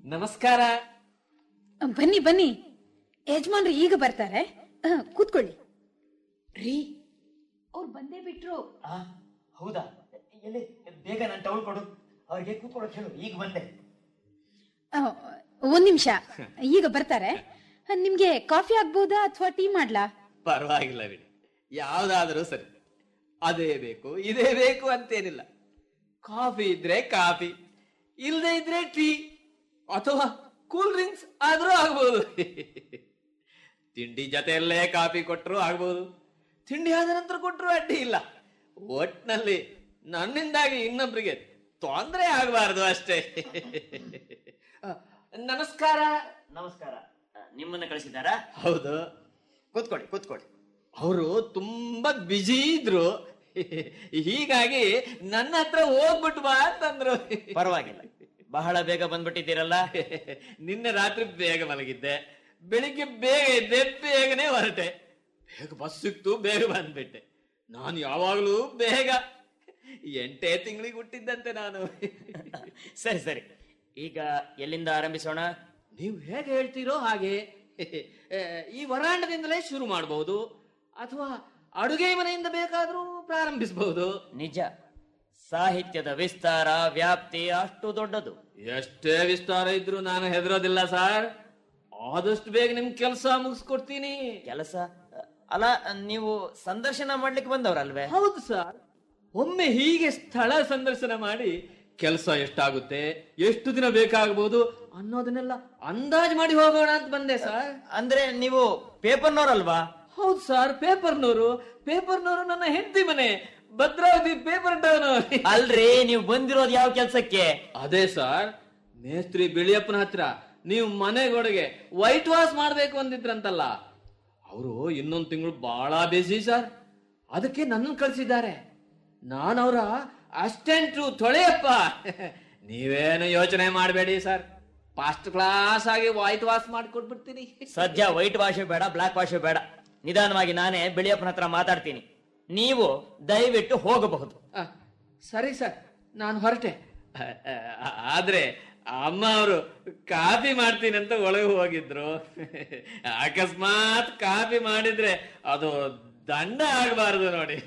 ನಮಸ್ಕಾರ ಬನ್ನಿ ಬನ್ನಿ ಯಜಮಾನ್ರು ಈಗ ಬರ್ತಾರೆ ಆ, ಕೂತ್ಕೊಳ್ಳಿ ರೀ ಅವ್ರು ಬಂದೇ ಬಿಟ್ರು ಆ, ಹೌದಾ ಎಲ್ಲಿ ಬೇಗ ನಾನು ಟೌಲ್ ಕೊಡು ಅವ್ರಿಗೆ ಕೂತ್ಕೊಳ್ಳೋಕೆ ಹೇಳು ಈಗ ಬಂದೆ ಆ, ಒಂದ್ ನಿಮಿಷ ಈಗ ಬರ್ತಾರೆ ಆ, ನಿಮ್ಗೆ ಕಾಫಿ ಆಗ್ಬೋದಾ ಅಥವಾ ಟೀ ಮಾಡ್ಲಾ ಪರವಾಗಿಲ್ಲ ಬಿಡಿ ಯಾವ್ದಾದ್ರೂ ಸರಿ ಅದೇ ಬೇಕು ಇದೇ ಬೇಕು ಅಂತೇನಿಲ್ಲ ಕಾಫಿ ಇದ್ರೆ ಕಾಫಿ ಇಲ್ಲದೆ ಇದ್ರೆ ಟೀ ಅಥವಾ ಕೂಲ್ ಡ್ರಿಂಕ್ಸ್ ಆದ್ರೂ ಆಗ್ಬೋದು ತಿಂಡಿ ಜೊತೆಯಲ್ಲೇ ಕಾಫಿ ಕೊಟ್ಟರು ಆಗ್ಬೋದು ತಿಂಡಿ ಆದ ನಂತರ ಕೊಟ್ಟರು ಅಡ್ಡಿ ಇಲ್ಲ ಒಟ್ನಲ್ಲಿ ನನ್ನಿಂದಾಗಿ ಇನ್ನೊಬ್ರಿಗೆ ತೊಂದರೆ ಆಗಬಾರ್ದು ಅಷ್ಟೇ ಆ, ನಮಸ್ಕಾರ ನಮಸ್ಕಾರ ಆ, ನಿಮ್ಮನ್ನ ಕಳಿಸಿದ್ದಾರಾ ಹೌದು ಕೂತ್ಕೊಳ್ಳಿ ಕೂತ್ಕೊಳ್ಳಿ ಅವರು ತುಂಬಾ ಬ್ಯುಸಿ ಇದ್ರು ಹೀಗಾಗಿ ನನ್ನ ಹತ್ರ ಹೋಗ್ಬಿಟ್ಟು ಬಾ ಅಂತಂದ್ರು ಪರವಾಗಿಲ್ಲ ಬಹಳ ಬೇಗ ಬಂದ್ಬಿಟ್ಟಿದ್ದೀರಲ್ಲ ನಿನ್ನೆ ರಾತ್ರಿ ಬೇಗ ಮಲಗಿದ್ದೆ ಬೆಳಿಗ್ಗೆ ಬೇಗ ಇದ್ದೆ ಬೇಗನೆ ಹೊರಟೆ ಬೇಗ ಬಸ್ ಸಿಕ್ತು ಬೇಗ ಬಂದ್ಬಿಟ್ಟೆ ನಾನು ಯಾವಾಗ್ಲೂ ಬೇಗ ಎಂಟೇ ತಿಂಗಳಿಗೆ ಹುಟ್ಟಿದ್ದಂತೆ ನಾನು ಸರಿ ಸರಿ ಈಗ ಎಲ್ಲಿಂದ ಆರಂಭಿಸೋಣ ನೀವು ಹೇಗೆ ಹೇಳ್ತೀರೋ ಹಾಗೆ ಆ, ಈ ವರಾಂಡದಿಂದಲೇ ಶುರು ಮಾಡಬಹುದು ಅಥವಾ ಅಡುಗೆ ಮನೆಯಿಂದ ಬೇಕಾದ್ರೂ ಪ್ರಾರಂಭಿಸಬಹುದು ನಿಜ ಸಾಹಿತ್ಯದ ವಿಸ್ತಾರ ವ್ಯಾಪ್ತಿ ಅಷ್ಟು ದೊಡ್ಡದು ಎಷ್ಟೇ ವಿಸ್ತಾರ ಇದ್ರೂ ನಾನು ಹೆದರೋದಿಲ್ಲ ಸರ್ ಆದಷ್ಟು ಬೇಗ ನಿಮ್ ಕೆಲಸ ಮುಗಿಸ್ಕೊಡ್ತೀನಿ ಕೆಲಸ ಅಲ್ಲ ನೀವು ಸಂದರ್ಶನ ಮಾಡ್ಲಿಕ್ಕೆ ಬಂದವರಲ್ವೇ ಹೌದು ಸರ್ ಒಮ್ಮೆ ಹೀಗೆ ಸ್ಥಳ ಸಂದರ್ಶನ ಮಾಡಿ ಕೆಲಸ ಎಷ್ಟಾಗುತ್ತೆ ಎಷ್ಟು ದಿನ ಬೇಕಾಗಬಹುದು ಅನ್ನೋದನ್ನೆಲ್ಲ ಅಂದಾಜು ಮಾಡಿ ಹೋಗೋಣ ಅಂತ ಬಂದೆ ಸರ್ ಅಂದ್ರೆ ನೀವು ಪೇಪರ್ನವರಲ್ವಾ ಹೌದು ಸರ್ ಪೇಪರ್ನವರು ಪೇಪರ್ನವರು ನನ್ನ ಹೆಂಡತಿ ಮನೆ ಭದ್ರಾವತಿ ಪೇಪರ್ ಟೌನ್ ಅಲ್ರಿ ನೀವು ಬಂದಿರೋದು ಯಾವ ಕೆಲ್ಸಕ್ಕೆ ಅದೇ ಸರ್ ಮೇಸ್ತ್ರಿ ಬಿಳಿಯಪ್ಪನ ಹತ್ರ ನೀವು ಮನೆಗೊಳಗೆ ವೈಟ್ ವಾಶ್ ಮಾಡ್ಬೇಕು ಅಂದಿದ್ರಂತಲ್ಲ ಅವರು ಇನ್ನೊಂದು ತಿಂಗಳು ಬಹಳ ಬಿಸಿ ಸರ್ ಅದಕ್ಕೆ ನನ್ನ ಕಳಿಸಿದ್ದಾರೆ ನಾನು ಅವರ ಅಸ್ಟೆಂಟು ತೊಳೆಯಪ್ಪ ನೀವೇನು ಯೋಚನೆ ಮಾಡಬೇಡಿ ಸರ್ ಫಸ್ಟ್ ಕ್ಲಾಸ್ ಆಗಿ ವೈಟ್ ವಾಶ್ ಮಾಡಿಕೊಟ್ಬಿಡ್ತೀನಿ ಸದ್ಯ ವೈಟ್ ವಾಶ್ ಬೇಡ ಬ್ಲಾಕ್ ವಾಶ್ ಬೇಡ ನಿಧಾನವಾಗಿ ನಾನೇ ಬಿಳಿಯಪ್ಪನ ಹತ್ರ ಮಾತಾಡ್ತೀನಿ ನೀವು ದಯವಿಟ್ಟು ಹೋಗಬಹುದು ಆ, ಸರಿ ಸರ್ ನಾನು ಹೊರಟೆ ಆ, ಆ, ಆದ್ರೆ ಅಮ್ಮ ಅವರು ಕಾಫಿ ಮಾಡ್ತೀನಿ ಅಂತ ಒಳಗೆ ಹೋಗಿದ್ರು ಅಕಸ್ಮಾತ್ ಕಾಫಿ ಮಾಡಿದ್ರೆ ಅದು ದಂಡ ಆಗಬಾರದು ನೋಡಿ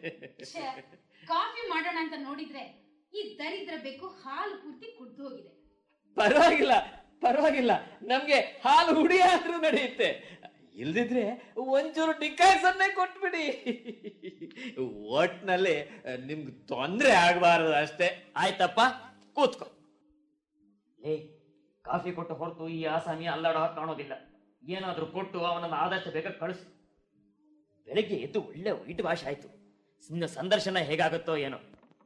ಕಾಫಿ ಮಾಡೋಣ ಅಂತ ನೋಡಿದ್ರೆ ಈ ದರಿದ್ರ ಬೇಕು ಹಾಲು ಪೂರ್ತಿ ಕುಡ್ದು ಹೋಗಿದೆ ಪರವಾಗಿಲ್ಲ ಪರವಾಗಿಲ್ಲ ನಮ್ಗೆ ಹಾಲು ಹುಡಿ ಆದ್ರೂ ನಡೆಯುತ್ತೆ ಇಲ್ದಿದ್ರೆ ಒಂಚೂರು ಡಿಕಾಸನ್ನೇ ಕೊಟ್ಬಿಡಿ ಒಟ್ನಲ್ಲಿ ನಿಮ್ಗೆ ತೊಂದ್ರೆ ಆಗಬಾರದು ಅಷ್ಟೇ ಆಯ್ತಪ್ಪ ಕೂತ್ಕೋ ಲೇ ಕಾಫಿ ಕೊಟ್ಟು ಹೊರತು ಈ ಆಸಾಮಿ ಅಲ್ಲಾಡೋ ಹಾಗೆ ಕಾಣೋದಿಲ್ಲ ಏನಾದ್ರೂ ಕೊಟ್ಟು ಅವನನ್ನು ಆದಷ್ಟು ಬೇಗ ಕಳಿಸು ಬೆಳಗ್ಗೆ ಎದ್ದು ಒಳ್ಳೆ ವೈಟ್ ಭಾಷೆ ಆಯ್ತು ಇನ್ನು ಸಂದರ್ಶನ ಹೇಗಾಗುತ್ತೋ ಏನೋ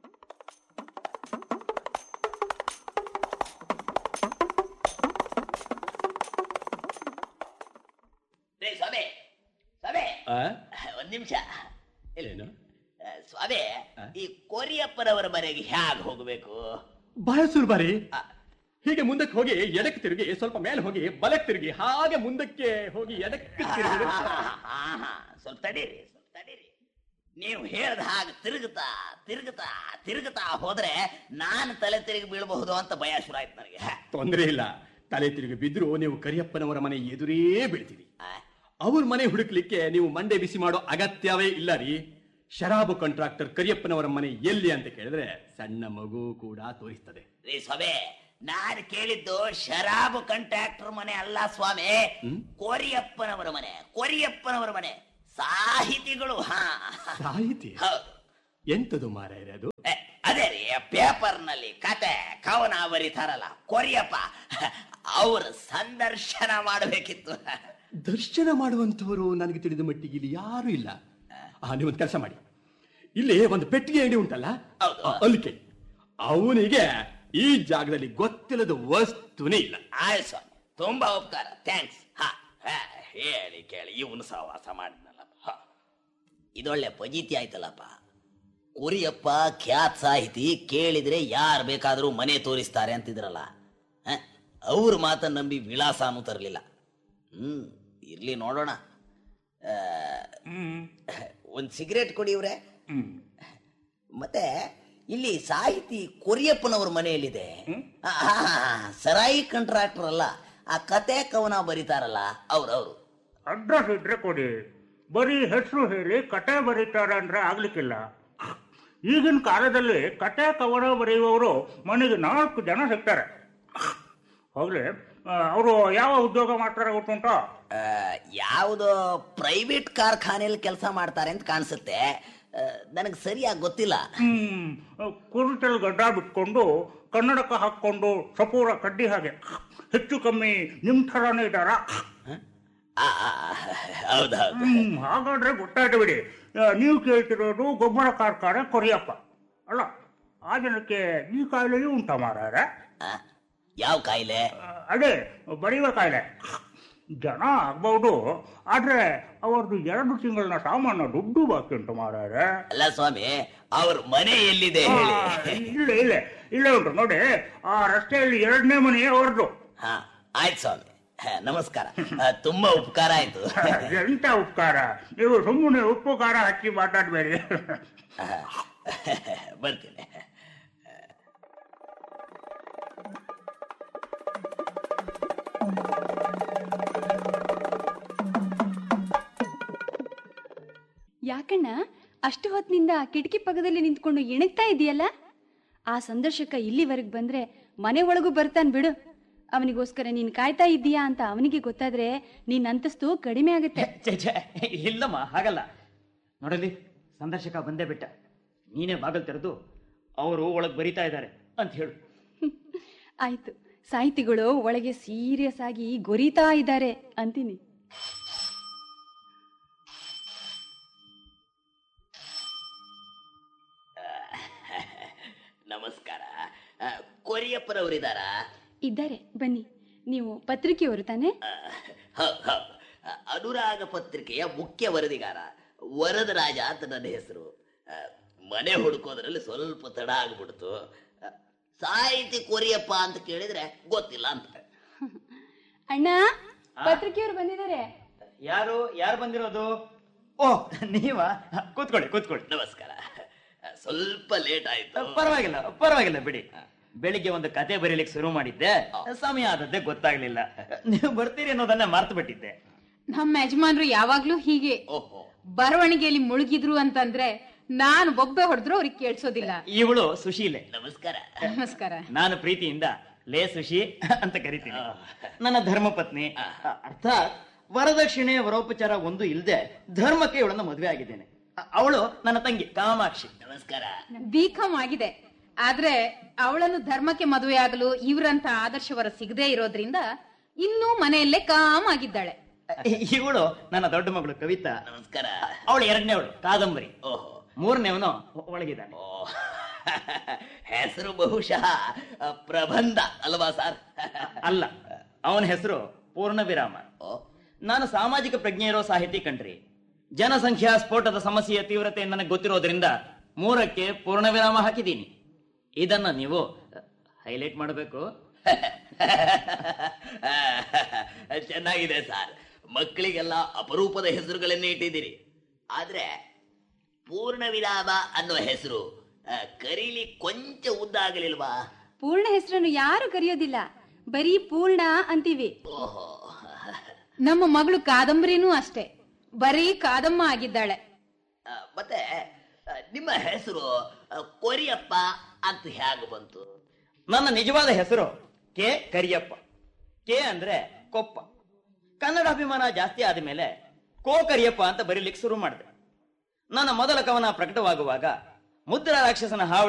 ರೇ ಸ್ವಾಮಿ ಸ್ವಾಮಿ ಒಂದ್ ನಿಮಿಷ ಏನು ಸ್ವಾಮಿ ಈ ಕೊರಿಯಪ್ಪನವರ ಮನೆಗೆ ಹ್ಯಾಗ್ ಹೋಗ್ಬೇಕು ಬಹಳ ಸುಲಭ ರೀ ಹೀಗೆ ಮುಂದಕ್ಕೆ ಹೋಗಿ ಎಡಕ್ಕೆ ತಿರುಗಿ ಸ್ವಲ್ಪ ಮೇಲೆ ಹೋಗಿ ಬಲಕ್ಕೆ ತಿರುಗಿ ಹಾಗೆ ಮುಂದಕ್ಕೆ ಹೋಗಿ ಎಡಕ್ಕೆ ತಿರುಗಿ ಆಹಾ, ಸ್ವಲ್ಪ ತಡೀರಿ ಸ್ವಲ್ಪ ತಡೀರಿ ನೀವು ಹೇಳ್ದ ಹಾಗೆ ತಿರುಗುತ್ತಾ ತಿರುಗುತ್ತಾ ತಿರುಗುತ್ತಾ ಹೋದ್ರೆ ನಾನು ತಲೆ ತಿರುಗಿ ಬೀಳಬಹುದು ಅಂತ ಭಯ ಶುರು ಆಯ್ತು ನನಗೆ ತೊಂದರೆ ಇಲ್ಲ ತಲೆ ತಿರುಗಿ ಬಿದ್ರು ನೀವು ಕರಿಯಪ್ಪನವರ ಮನೆ ಎದುರೇ ಬೀಳ್ತೀರಿ ಅವ್ರ ಮನೆ ಹುಡುಕ್ಲಿಕ್ಕೆ ನೀವು ಮಂಡೆ ಬಿಸಿ ಮಾಡೋ ಅಗತ್ಯವೇ ಇಲ್ಲ ರೀ ಶರಾಬು ಕಾಂಟ್ರಾಕ್ಟರ್ ಕರಿಯಪ್ಪನವರ ಮನೆ ಎಲ್ಲಿ ಅಂತ ಕೇಳಿದ್ರೆ ಸಣ್ಣ ಮಗು ಕೂಡ ತೋರಿಸ್ತದೆ ರೀ ಸ್ವಾಮಿ ನಾನು ಕೇಳಿದ್ದು ಶರಾಬು ಕಂಟ್ರಾಕ್ಟರ್ ಮನೆ ಅಲ್ಲ ಸ್ವಾಮಿ ಕೊರಿಯಪ್ಪನವರ ಮನೆ ಕೊರಿಯಪ್ಪನವರ ಮನೆ ಸಾಹಿತಿಗಳು ಹಾ ಸಾಹಿತಿ ಹೌದು ಎಂತದು ಮಾರಾಯರೆ ಅದು ಎ, ಅದೇ ರೀ ಪೇಪರ್ ನಲ್ಲಿ ಕತೆ ಕವನ ಬರೀತಾರಲ್ಲ ಕೊರಿಯಪ್ಪ ಅವ್ರ ಸಂದರ್ಶನ ಮಾಡಬೇಕಿತ್ತು ದರ್ಶನ ಮಾಡುವಂತವರು ನನಗೆ ತಿಳಿದ ಮಟ್ಟಿಗೆ ಇಲ್ಲಿ ಯಾರು ಇಲ್ಲ ಆ ನೀವೊಂದು ಕೆಲಸ ಮಾಡಿ ಇಲ್ಲಿ ಒಂದು ಪೆಟ್ಟಿಗೆ ಅಂಗಡಿ ಉಂಟಲ್ಲ ಆ, ಅಲ್ಲಿ ಕೇಳಿ ಅವನಿಗೆ ಈ ಜಾಗದಲ್ಲಿ ಗೊತ್ತಿಲ್ಲದ ವಸ್ತುನೇ ಇಲ್ಲ ಆಯ್ ಸ್ವಾಮಿ ತುಂಬಾ ಉಪಕಾರ ಥ್ಯಾಂಕ್ಸ್ ಹಾ ಹಾ, ಹೇಳಿ ಕೇಳಿ ಇವನು ಸಹವಾಸ ಮಾಡಿದ್ನಲ್ಲಪ್ಪ ಹ. ಇದೊಳ್ಳೆ ಪಜೀತಿ ಆಯ್ತಲ್ಲಪ್ಪ ಕುರಿಯಪ್ಪ ಖ್ಯಾತ್ ಸಾಹಿತಿ ಕೇಳಿದ್ರೆ ಯಾರು ಬೇಕಾದರೂ ಮನೆ ತೋರಿಸ್ತಾರೆ ಅಂತಿದ್ರಲ್ಲ ಹ? ಅವ್ರ ಮಾತನ್ನ ನಂಬಿ ವಿಳಾಸನೂ ತರಲಿಲ್ಲ ಹ್ಮ್ ಇರ್ಲಿ ನೋಡೋಣ ಆ, ಒಂದ್ ಸಿಗರೇಟ್ ಕೊಡಿ ಇವ್ರೆ ಮತ್ತೆ ಇಲ್ಲಿ ಸಾಹಿತಿ ಕೊರಿಯಪ್ಪನವ್ರ ಮನೆಯಲ್ಲಿದೆ ಆ, ಆ, ಆ, ಸರಾಯಿ ಕಂಟ್ರಾಕ್ಟರ್ ಅಲ್ಲ ಆ ಕತೆ ಕವನ ಬರೀತಾರಲ್ಲ ಅವ್ರವ್ರು ಅಡ್ರೆಸ್ ಇದ್ರೆ ಕೊಡಿ ಬರೀ ಹೆಸರು ಹೇಳಿ ಕತೆ ಬರೀತಾರೆ ಅಂದ್ರೆ ಆಗ್ಲಿಕ್ಕಿಲ್ಲ ಈಗಿನ ಕಾಲದಲ್ಲಿ ಕತೆ ಕವನ ಬರೆಯುವವರು ಮನೆಗೆ ನಾಲ್ಕು ಜನ ಸಿಗ್ತಾರೆ ಹೋಗ್ಲಿ ಅವರು ಯಾವ ಉದ್ಯೋಗ ಮಾಡ್ತಾರೆ ಗೊತ್ತುಂಟಾ ಆ, ಯಾವುದೋ ಪ್ರೈವೇಟ್ ಕಾರ್ಖಾನೆಯಲ್ಲಿ ಕೆಲಸ ಮಾಡ್ತಾರೆ ಅಂತ ಕಾಣಿಸುತ್ತೆ ನನಗೆ ಸರಿಯಾಗಿ ಗೊತ್ತಿಲ್ಲ ಹ್ಮ್ ಕುರುಟಲ್ ಗಡ್ಡ ಬಿಟ್ಕೊಂಡು ಕನ್ನಡಕ ಹಾಕೊಂಡು ಸಪೂರ ಕಡ್ಡಿ ಹಾಗೆ ಹೆಚ್ಚು ಕಮ್ಮಿ ನಿಮ್ ಥರಾನೇ ಇದ್ದಾರಾ ಆ, ಆ, ಆ, ಹೌದೌದು ಹ್ಮ್ ಹಾಗಾದ್ರೆ ಗೊತ್ತಾಯ್ತು ಬಿಡಿ ಆ, ನೀವು ಕೇಳ್ತಿರೋದು ಗೊಬ್ಬರ ಕಾರ್ಖಾನೆ ಕೊರಿಯಪ್ಪ ಅಲ್ಲ ಆ ಜನಕ್ಕೆ ಈ ಕಾಯಿಲೆಯೂ ಉಂಟ ಮಾರಾಯ ಆ, ಯಾವ ಕಾಯಿಲೆ ಅದೇ ಬರೆಯುವ ಕಾಯಿಲೆ ಜನ ಆಗ್ಬಹುದು ಆದ್ರೆ ಅವರದು ಎರಡು ತಿಂಗಳಿನ ಸಾಮಾನ್ಯ ದುಡ್ಡು ಬಾಕಿ ಉಂಟು ಮಾರಾಯ ಅಲ್ಲ ಸ್ವಾಮಿ ಅವ್ರ ಮನೆ ಎಲ್ಲಿದೆ ಹೇಳಿ ಇಲ್ಲ ಇಲ್ಲ ಇಲ್ಲೇ ಉಂಟು ನೋಡಿ ಆ ರಸ್ತೆಯಲ್ಲಿ ಎರಡನೇ ಮನೆ ಅವ್ರದ್ದು ಹಾ ಆಯ್ತು ಸ್ವಾಮಿ ಹ, ನಮಸ್ಕಾರ ಆ, ತುಂಬಾ ಉಪಕಾರ ಆಯ್ತು ಎಂತ ಉಪಕಾರ ನೀವು ಸುಮ್ಮನೆ ಉಪ್ಪು ಖಾರ ಹಚ್ಚಿ ಮಾತಾಡ್ಬೇಡಿ ಬರ್ತೀನಿ ಯಾಕಣ್ಣ ಅಷ್ಟು ಹೊತ್ತಿನಿಂದ ಕಿಟಕಿ ಪಕ್ಕದಲ್ಲಿ ನಿಂತ್ಕೊಂಡು ಇಣಗ್ತಾ ಇದೆಯಲ್ಲ ಆ ಸಂದರ್ಶಕ ಇಲ್ಲಿವರೆಗೆ ಬಂದ್ರೆ ಮನೆ ಒಳಗೂ ಬರ್ತಾನೆ ಬಿಡು ಅವನಿಗೋಸ್ಕರ ನೀನ್ ಕಾಯ್ತಾ ಇದ್ದೀಯಾ ಅಂತ ಅವನಿಗೆ ಗೊತ್ತಾದ್ರೆ ನಿನ್ ಅಂತಸ್ತು ಕಡಿಮೆ ಆಗುತ್ತೆ ಛೆ, ಛೆ, ಇಲ್ಲಮ್ಮ ಹಾಗಲ್ಲ ನೋಡಲಿ ಸಂದರ್ಶಕ ಬಂದೇ ಬಿಟ್ಟ ನೀನೇ ಬಾಗಲ್ ತೆರೆದು ಅವರು ಒಳಗ್ ಬರಿತಾ ಇದ್ದಾರೆ ಅಂತ ಹೇಳು ಆಯ್ತು ಸಾಹಿತಿಗಳು ಒಳಗೆ ಸೀರಿಯಸ್ ಆಗಿ ಗೊರಿತಾ ಇದ್ದಾರೆ ಅಂತೀನಿ ನಮಸ್ಕಾರ ಆ, ಕೊರಿಯಪ್ಪನವರಿದ್ದಾರಾ ಇದ್ದಾರೆ ಬನ್ನಿ ನೀವು ಪತ್ರಿಕೆಯವರು ತಾನೇ ಆ, ಹೌದ್, ಹೌದ್. ಆ, ಅನುರಾಗ ಪತ್ರಿಕೆಯ ಮುಖ್ಯ ವರದಿಗಾರ ವರದರಾಜ ಅಂತ ನನ್ನ ಹೆಸರು ಆ, ಮನೆ ಹುಡುಕೋದ್ರಲ್ಲಿ ಸ್ವಲ್ಪ ತಡ ಆಗ್ಬಿಡ್ತು ಆ, ಸಾಹಿತಿ ಕೊರಿಯಪ್ಪ ಅಂತ ಕೇಳಿದ್ರೆ ಗೊತ್ತಿಲ್ಲ ಅಂತ ಅಣ್ಣ ಪತ್ರಿಕೆಯವರು ಬಂದಿದ್ದಾರೆ ಯಾರು ಯಾರು ಬಂದಿರೋದು ಓ ನೀವ ಕೂತ್ಕೊಳ್ಳಿ ಕೂತ್ಕೊಳ್ಳಿ ನಮಸ್ಕಾರ ಆ, ಸ್ವಲ್ಪ ಲೇಟ್ ಆಯ್ತು ಪರವಾಗಿಲ್ಲ ಪರವಾಗಿಲ್ಲ ಬಿಡಿ ಬೆಳಿಗ್ಗೆ ಒಂದು ಕತೆ ಬರೀಲಿಕ್ಕೆ ಶುರು ಮಾಡಿದ್ದೆ ಸಮಯ ಆದದ್ದೇ ಗೊತ್ತಾಗ್ಲಿಲ್ಲ ನೀವು ಬರ್ತೀರಿ ಅನ್ನೋದನ್ನ ಮರ್ತು ಬಿಟ್ಟಿದ್ದೆ ನಮ್ಮ ಯಜಮಾನ್ರು ಯಾವಾಗ್ಲೂ ಹೀಗೆ ಓಹೋ ಬರವಣಿಗೆಯಲ್ಲಿ ಮುಳುಗಿದ್ರು ಅಂತಂದ್ರೆ ನಾನು ಬೊಬ್ಬೆ ಹೊಡೆದ್ರು ಅವ್ರಿಗೆ ಕೇಳಿಸೋದಿಲ್ಲ ಇವಳು ಸುಶೀಲೆ ನಮಸ್ಕಾರ ನಮಸ್ಕಾರ ನಾನು ಪ್ರೀತಿಯಿಂದ ಲೇ ಸುಶಿ ಅಂತ ಕರಿತೀನಿ ನನ್ನ ಧರ್ಮಪತ್ನಿ ಅರ್ಥಾತ್ ವರದಕ್ಷಿಣೆ ವರೋಪಚಾರ ಒಂದು ಇಲ್ಲದೆ ಧರ್ಮಕ್ಕೆ ಇವಳನ್ನ ಮದುವೆ ಆಗಿದ್ದೇನೆ ಅ- ಅವಳು ನನ್ನ ತಂಗಿ ಕಾಮಾಕ್ಷಿ ನಮಸ್ಕಾರ ಬಿಕಾಮ್ ಆಗಿದೆ ಆದ್ರೆ ಅವಳನ್ನು ಧರ್ಮಕ್ಕೆ ಮದುವೆ ಆಗಲು ಇವರಂತ ಆದರ್ಶವರ ಸಿಗದೆ ಇರೋದ್ರಿಂದ ಇನ್ನೂ ಮನೆಯಲ್ಲೇ ಕಾಮ್ ಆಗಿದ್ದಾಳೆ ಇವಳು ನನ್ನ ದೊಡ್ಡ ಮಗಳು ಕವಿತಾ ನಮಸ್ಕಾರ ಅವಳು ಎರಡನೇವಳು ಕಾದಂಬರಿ ಓಹೋ ಮೂರನೇವನು ಒಳಗಿದ್ದಾನೆ ಓ ಹೆಸರು ಬಹುಶಃ ಆ, ಪ್ರಬಂಧ ಅಲ್ವಾ ಸರ್ ಅಲ್ಲ ಅವನ ಹೆಸರು ಪೂರ್ಣ ವಿರಾಮ ಓ ನಾನು ಸಾಮಾಜಿಕ ಪ್ರಜ್ಞೆ ಇರೋ ಸಾಹಿತಿ ಕಣ್ರಿ ಜನಸಂಖ್ಯಾ ಸ್ಫೋಟದ ಸಮಸ್ಯೆಯ ತೀವ್ರತೆ ನನಗೆ ಗೊತ್ತಿರೋದ್ರಿಂದ ಮೂರಕ್ಕೆ ಪೂರ್ಣ ವಿರಾಮ ಹಾಕಿದ್ದೀನಿ ಇದನ್ನ ನೀವು ಹೈಲೈಟ್ ಮಾಡಬೇಕು ಚೆನ್ನಾಗಿದೆ ಸರ್ ಮಕ್ಕಳಿಗೆಲ್ಲ ಅಪರೂಪದ ಹೆಸರುಗಳನ್ನೇ ಇಟ್ಟಿದ್ದೀರಿ ಆದ್ರೆ ಪೂರ್ಣ ವಿರಾಮ ಅನ್ನೋ ಹೆಸರು ಆ, ಕರೀಲಿ ಕೊಂಚ ಉದ್ದ ಆಗಲಿಲ್ವಾ ಪೂರ್ಣ ಹೆಸರನ್ನು ಯಾರು ಕರೆಯೋದಿಲ್ಲ ಬರೀ ಪೂರ್ಣ ಅಂತೀವಿ ಓಹೋ ನಮ್ಮ ಮಗಳು ಕಾದಂಬರಿನೂ ಅಷ್ಟೇ ಬರೀ ಕಾದಮ್ಮ ಆಗಿದ್ದಾಳೆ ಆ, ಮತ್ತೆ ಆ, ನಿಮ್ಮ ಹೆಸರು ಆ, ಕೊರಿಯಪ್ಪ ಅಂತ ಹೇಗೆ ಬಂತು ನನ್ನ ನಿಜವಾದ ಹೆಸರು ಕೆ ಕರಿಯಪ್ಪ ಕೆ ಅಂದ್ರೆ ಕೊಪ್ಪ ಕನ್ನಡ ಅಭಿಮಾನ ಜಾಸ್ತಿ ಆದ ಮೇಲೆ ಕೋ ಕರಿಯಪ್ಪ ಅಂತ ಬರೀಲಿಕ್ಕೆ ಶುರು ಮಾಡಿದೆ ನನ್ನ ಮೊದಲ ಕವನ ಪ್ರಕಟವಾಗುವಾಗ ಮುದ್ರ ರಾಕ್ಷಸನ ಹಾವಳಿ